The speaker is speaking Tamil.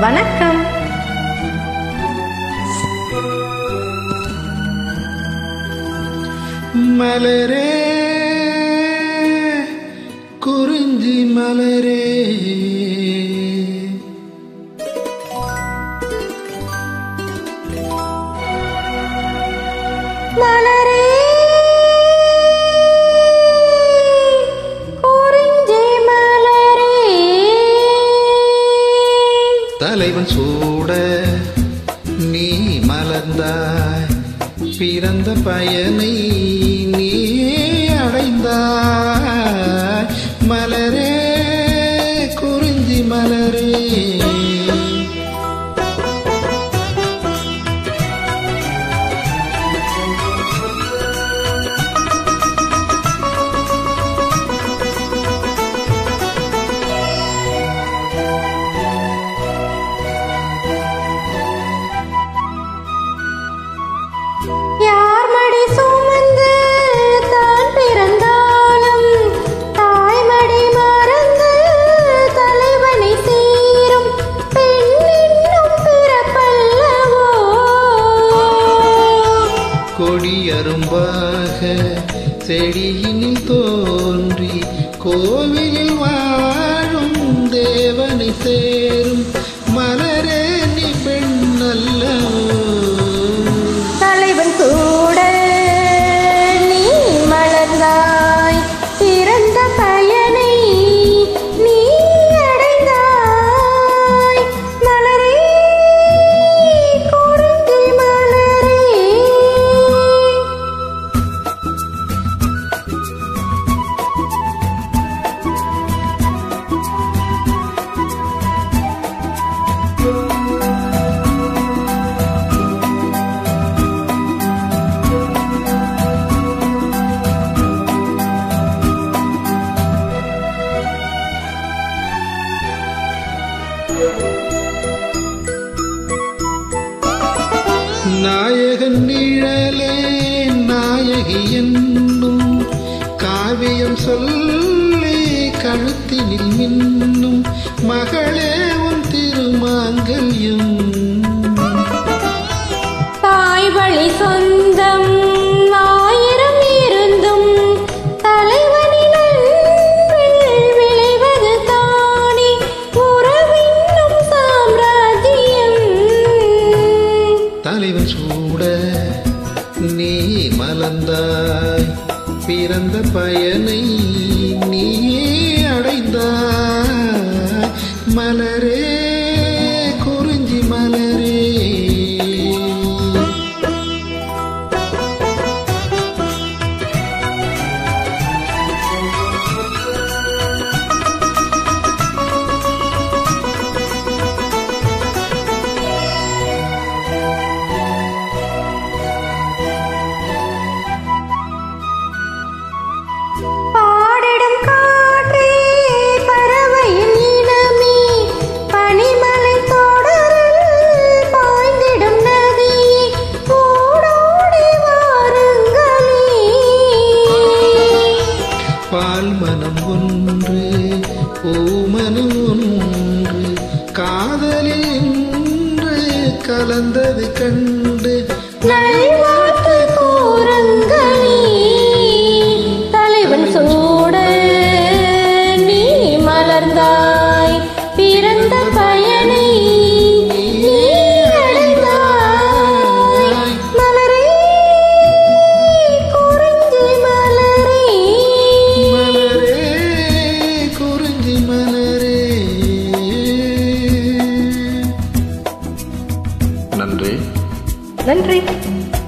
வணக்கம் மலரே குறிஞ்சி மலரே மலரே குறிஞ்சி மலரே தலைவன் சூட நீ மலர்ந்தாய் பிறந்த பயனை நீ அடைந்தாய் மலரே குறிஞ்சி மலரே யார் மடி சுமந்து தான் பிறந்தாலும் தாய்மடி மறந்து தலைவனை சீரும் பெண்ணின்னும் பிறப்பல்லவோ கொடியரும்பாக செடியினில் தோன்றி கோவிலில் வாழும் தேவனை சேரும் மலரே நீ பெண்ணல்லவோ தலைவன் கூட நீ மலர்ந்தாய் பிறந்த பயனை நீ அடைந்தாய் மலரே குறிஞ்சி மலரே நாயகன் நிழலே நாயகி என்னும் காவியம் சொல்லி கழுத்தினில் மின்னும் மகளே உன் திருமாங்கல்யம் தாய் வழி சொந்தம் ஆயிரம் இருந்தும் தலைவனின் அன்பில் விளைவது தானே உறவின்னும் சாம்ராஜ்யம் தலைவன் சூட நீ மலர்ந்தாய் பிறந்த பயனை நீ அடைந்தாய் மலரே குறிஞ்சி மலரே பாடிடும் காற்றே பறவையின் இனமே பனிமலை தொடரில் பாய்ந்திடும் நதியே ஓடோடி வாருங்களே பால் மனம் ஒன்று பூமனம் ஒன்று காதலில் இன்று கலந்தது கண்டு நல்வாழ்த்து கூறுங்களே தலைவன் சூட நீ மலர்ந்தாய் பிறந்த பயனை நீ அடைந்தாய் மலரே குறிஞ்சி மலரே மலரே குறிஞ்சி மலரே நன்றி நன்றி